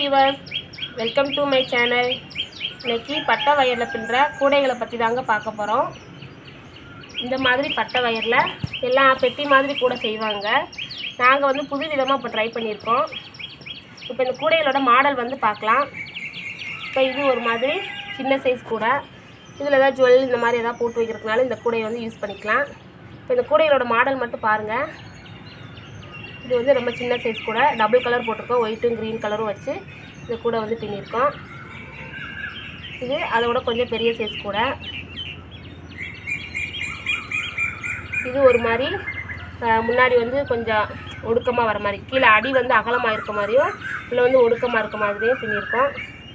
viewers welcome to my channel இன்னைக்கு பட்டை வயரில் பின்னுற கூடைகளை பற்றி தாங்க பார்க்க போகிறோம் இந்த மாதிரி பட்டை வயரில் எல்லாம் பெட்டி மாதிரி கூட செய்வாங்க நாங்கள் வந்து புது விதமாக இப்போ ட்ரை பண்ணியிருக்கோம் இப்போ இந்த கூடைகளோட மாடல் வந்து பார்க்கலாம் இப்போ இது ஒரு மாதிரி சின்ன சைஸ் கூடை இதில் ஏதாவது ஜுவல் இந்த மாதிரி ஏதாவது போட்டு வைக்கிறதுனால இந்த கூடையை வந்து யூஸ் பண்ணிக்கலாம் இப்போ இந்த கூடைகளோட மாடல் மட்டும் பாருங்கள் இது வந்து ரொம்ப சின்ன சைஸ் கூட டபுள் கலர் போட்டிருக்கோம் ஒயிட்டும் க்ரீன் கலரும் வச்சு இது கூட வந்து பின்னியிருக்கோம் இது அதோட கொஞ்சம் பெரிய சைஸ் கூட இது ஒரு மாதிரி அஹ், முன்னாடி வந்து கொஞ்சம் ஒடுக்கமாக வர மாதிரி கீழே அடி வந்து அகலமாக இருக்க மாதிரியும் இல்லை வந்து ஒடுக்கமாக இருக்க மாதிரியும் பின்னியிருக்கோம்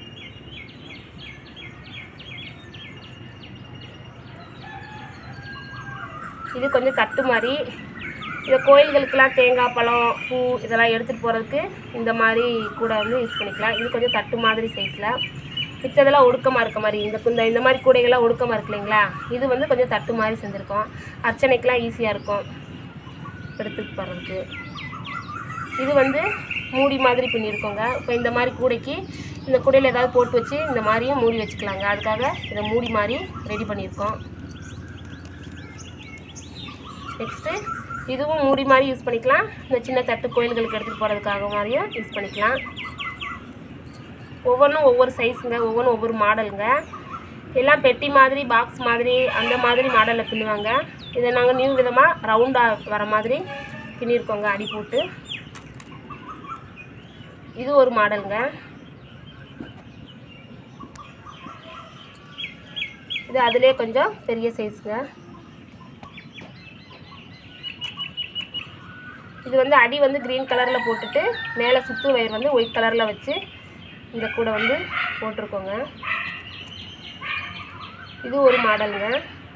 இது கொஞ்சம் தட்டு மாதிரி இந்த கோயில்களுக்கெல்லாம் தேங்காய் பழம் பூ இதெல்லாம் எடுத்துகிட்டு போகிறதுக்கு இந்த மாதிரி கூட வந்து யூஸ் பண்ணிக்கலாம் இது கொஞ்சம் தட்டு மாதிரி சைஸில் மிச்சதெல்லாம் ஒடுக்கமாக இருக்க மாதிரி இந்த இந்த இந்த மாதிரி கூடைகள்லாம் ஒடுக்கமாக இருக்கு இல்லைங்களா இது வந்து கொஞ்சம் தட்டு மாதிரி செஞ்சுருக்கோம் அர்ச்சனைக்கெலாம் ஈஸியாக இருக்கும் எடுத்துகிட்டு போகிறதுக்கு இது வந்து மூடி மாதிரி பின்னிருக்கோங்க இப்போ இந்த மாதிரி கூடைக்கு இந்த கூடையில் ஏதாவது போட்டு வச்சு இந்த மாதிரியும் மூடி வச்சுக்கலாங்க அதுக்காக இதை மூடி மாதிரி ரெடி பண்ணியிருக்கோம் நெக்ஸ்ட்டு இதுவும் மூடி மாதிரி யூஸ் பண்ணிக்கலாம் இந்த சின்ன தட்டு கோயில்களுக்கு எடுத்துகிட்டு போகிறதுக்காக மாதிரியும் யூஸ் பண்ணிக்கலாம் ஒவ்வொன்றும் ஒவ்வொரு சைஸுங்க ஒவ்வொன்றும் ஒவ்வொரு மாடலுங்க எல்லாம் பெட்டி மாதிரி பாக்ஸ் மாதிரி அந்த மாதிரி மாடலில் பின்னுவாங்க இதை நாங்கள் நியூ விதமாக ரவுண்டாக வர மாதிரி பின்னிருக்கோங்க அடி போட்டு இது ஒரு மாடலுங்க இது அதிலே கொஞ்சம் பெரிய சைஸுங்க இது வந்து அடி வந்து க்ரீன் கலரில் போட்டுட்டு மேலே சுத்து வயர் வந்து ஒயிட் கலரில் வச்சு இந்த கூட வந்து போட்டிருக்கோங்க இது ஒரு மாடலுங்க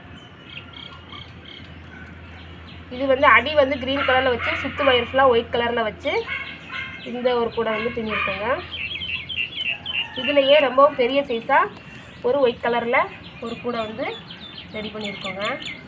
இது வந்து அடி வந்து க்ரீன் கலரில் வச்சு சுத்து வயர் ஃபுல்லாக ஒயிட் கலரில் வச்சு இந்த ஒரு கூடை வந்து பின்னிருக்கோங்க இதுலேயே ரொம்பவும் பெரிய சைஸாக ஒரு ஒயிட் கலரில் ஒரு கூடை வந்து ரெடி பண்ணியிருக்கோங்க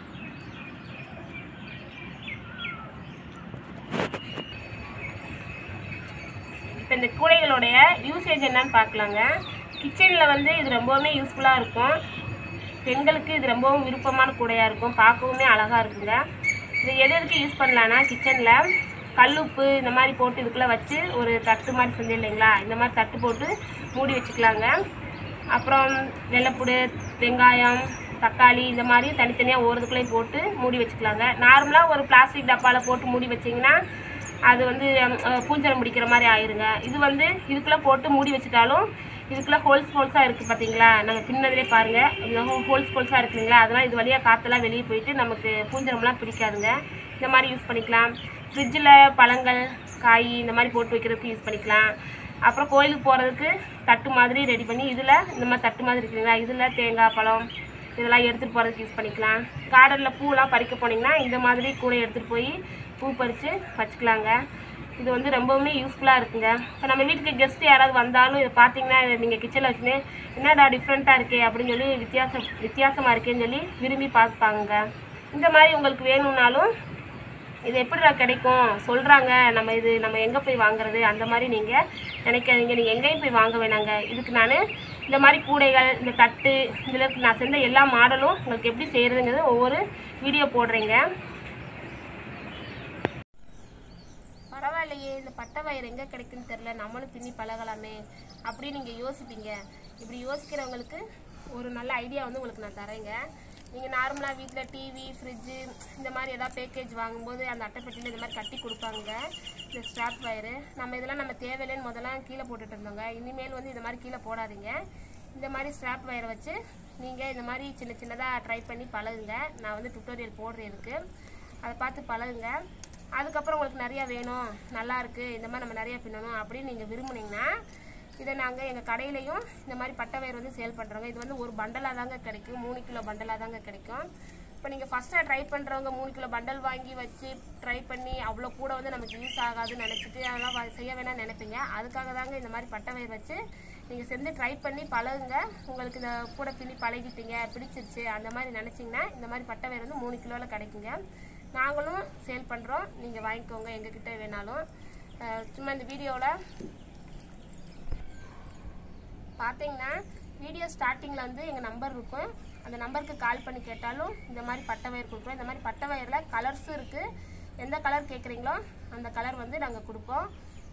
இப்போ இந்த கூடைகளுடைய யூசேஜ் என்னன்னு பார்க்கலாங்க கிச்சனில் வந்து இது ரொம்பவுமே யூஸ்ஃபுல்லாக இருக்கும் பெண்களுக்கு இது ரொம்பவும் விருப்பமான கூடையாக இருக்கும் பார்க்கவுமே அழகாக இருக்குங்க இது எது எதுக்கு யூஸ் பண்ணலான்னா கிச்சனில் கல்லுப்பு இந்த மாதிரி போட்டு இதுக்குள்ளே வச்சு ஒரு தட்டு மாதிரி செஞ்சு இல்லைங்களா இந்த மாதிரி தட்டு போட்டு மூடி வச்சுக்கலாங்க அப்புறம் வெள்ளைப்பூடு வெங்காயம் தக்காளி இந்த மாதிரி தனித்தனியாக ஓரதுக்குள்ளே போட்டு மூடி வச்சுக்கலாங்க நார்மலாக ஒரு பிளாஸ்டிக் டப்பாவில் போட்டு மூடி வச்சிங்கன்னா அது வந்து அஹ், பூஞ்சரம் பிடிக்கிற மாதிரி ஆயிருங்க இது வந்து இதுக்குள்ளே போட்டு மூடி வச்சுட்டாலும் இதுக்குள்ளே ஹோல்ஸ் ஹோல்ஸாக இருக்குது பார்த்தீங்களா நம்ம பின்னதிலே பாருங்கள் இந்த ஹோல்ஸ் ஹோல்ஸாக இருக்குங்களா அதெல்லாம் இது வழியாக காற்றெல்லாம் வெளியே போயிட்டு நமக்கு பூஞ்சரம்லாம் பிடிக்காதுங்க இந்த மாதிரி யூஸ் பண்ணிக்கலாம் ஃப்ரிட்ஜில் பழங்கள் காய் இந்த மாதிரி போட்டு வைக்கிறதுக்கு யூஸ் பண்ணிக்கலாம் அப்புறம் கோயிலுக்கு போகிறதுக்கு தட்டு மாதிரி ரெடி பண்ணி இதில் இந்த மாதிரி தட்டு மாதிரி இருக்குங்களா இதில் தேங்காய் பழம் இதெல்லாம் எடுத்துகிட்டு போகிறதுக்கு யூஸ் பண்ணிக்கலாம் கார்டனில் பூலாம் பறிக்க போனீங்கன்னா இந்த மாதிரி கூட எடுத்துகிட்டு போய் பூ பறித்து வச்சுக்கலாங்க இது வந்து ரொம்பவுமே யூஸ்ஃபுல்லாக இருக்குங்க இப்போ நம்ம வீட்டுக்கு கெஸ்ட் யாராவது வந்தாலும் இதை பார்த்தீங்கன்னா நீங்கள் கிச்சனில் வச்சுன்னு என்னடா டிஃப்ரெண்ட்டாக இருக்கே அப்படின்னு சொல்லி வித்தியாசம் வித்தியாசமாக இருக்கேன்னு சொல்லி விரும்பி பார்ப்பாங்க இந்த மாதிரி உங்களுக்கு வேணும்னாலும் இது எப்படிடா கிடைக்கும் சொல்கிறாங்க நம்ம இது நம்ம எங்கே போய் வாங்குறது அந்த மாதிரி நீங்கள் நினைக்காதீங்க நீங்கள் எங்கேயும் போய் வாங்க வேணாங்க இதுக்கு நான் இந்த மாதிரி கூடைகள் இந்த தட்டு இதில் நான் செஞ்ச எல்லா மாடலும் உங்களுக்கு எப்படி செய்கிறதுங்கிறது ஒவ்வொரு வீடியோ போடுறேங்க பரவாயில்லையே இந்த பட்டை வயர் எங்கே கிடைக்குன்னு தெரில நம்மளும் பின்னி பழகலாமே அப்படின்னு நீங்கள் யோசிப்பீங்க இப்படி யோசிக்கிறவங்களுக்கு ஒரு நல்ல ஐடியா வந்து உங்களுக்கு நான் தரேங்க நீங்கள் நார்மலாக வீட்டில் டிவி ஃப்ரிட்ஜு இந்த மாதிரி ஏதாவது பேக்கேஜ் வாங்கும்போது அந்த அட்டைப்பெட்டியில் இந்த மாதிரி கட்டி கொடுப்பாங்க இந்த ஸ்ட்ராப் வயரு நம்ம இதெல்லாம் நம்ம தேவையில்லைன்னு முதல்ல கீழே போட்டுட்டு இருந்தோங்க இனிமேல் வந்து இந்த மாதிரி கீழே போடாதீங்க இந்த மாதிரி ஸ்ட்ராப் வயரை வச்சு நீங்கள் இந்த மாதிரி சின்ன சின்னதாக ட்ரை பண்ணி பழகுங்க நான் வந்து டுட்டோரியல் போடுறேன் இருக்கு அதை பார்த்து பழகுங்க அதுக்கப்புறம் உங்களுக்கு நிறையா வேணும் நல்லா இருக்கு இந்த மாதிரி நம்ம நிறையா பின்னணும் அப்படின்னு நீங்கள் விரும்புனீங்கன்னா இதை நாங்கள் எங்கள் கடையிலையும் இந்த மாதிரி பட்டை வயர் வந்து சேல் பண்ணுறோங்க இது வந்து ஒரு பண்டலாக தாங்க கிடைக்கும் மூணு கிலோ பண்டலாக தாங்க கிடைக்கும் இப்போ நீங்கள் ஃபஸ்ட்டாக ட்ரை பண்ணுறவங்க மூணு கிலோ பண்டல் வாங்கி வச்சு ட்ரை பண்ணி அவ்வளோ கூட வந்து நமக்கு யூஸ் ஆகாதுன்னு நினச்சிட்டு அதெல்லாம் வா- செய்ய வேணாம்னு நினைப்பீங்க அதுக்காக தாங்க இந்த மாதிரி பட்டை வயர் வச்சு நீங்கள் செஞ்சு ட்ரை பண்ணி பழகுங்க உங்களுக்கு இந்த கூட பின்னி பழகிட்டீங்க பிடிச்சிருச்சு அந்த மாதிரி நினச்சிங்கன்னா இந்த மாதிரி பட்டை வயர் வந்து மூணு கிலோவில் கிடைக்குங்க நாங்களும் சேல் பண்ணுறோம் நீங்கள் வாங்கிக்கோங்க எங்ககிட்ட வேணாலும் அஹ் சும்மா இந்த வீடியோவில் பார்த்தீங்கன்னா வீடியோ ஸ்டார்டிங்கில் வந்து எங்கள் நம்பர் இருக்கும் அந்த நம்பருக்கு கால் பண்ணி கேட்டாலும் இந்த மாதிரி பட்டை வயர் கொடுக்குறோம் இந்த மாதிரி பட்டை வயரில் கலர்ஸும் இருக்குது எந்த கலர் கேட்குறீங்களோ அந்த கலர் வந்து நாங்கள் கொடுப்போம்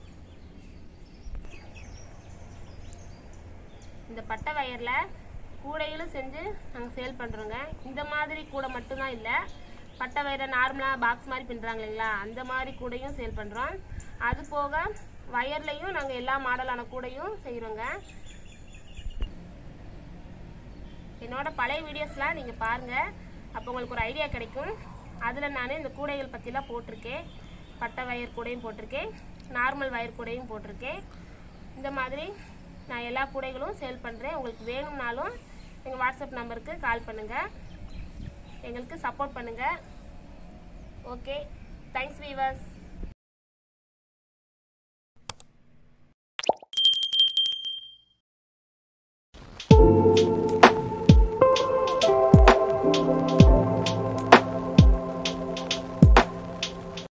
இந்த பட்டை வயரில் கூடைகளும் செஞ்சு நாங்கள் சேல் பண்ணுறோங்க இந்த மாதிரி கூடை மட்டும்தான் இல்லை பட்டை வயரை நார்மலாக பாக்ஸ் மாதிரி பின்னுறாங்க இல்லைங்களா அந்த மாதிரி கூடையும் சேல் பண்ணுறோம் அது போக வயர்லையும் நாங்கள் எல்லா மாடலான கூடையும் செய்கிறோங்க என்னோட பழைய வீடியோஸ்லாம் நீங்கள் பாருங்கள் அப்போ உங்களுக்கு ஒரு ஐடியா கிடைக்கும் அதில் நான் இந்த கூடைகள் பற்றிலாம் போட்டிருக்கேன் பட்டை வயர் கூடையும் போட்டிருக்கேன் நார்மல் வயர் கூடையும் போட்டிருக்கேன் இந்த மாதிரி நான் எல்லா கூடைகளும் சேல் பண்ணுறேன் உங்களுக்கு வேணும்னாலும் எங்கள் வாட்ஸ்அப் நம்பருக்கு கால் பண்ணுங்கள் எங்களுக்கு சப்போர்ட் பண்ணுங்கள் ஓகே தேங்க்ஸ் வீவர்ஸ்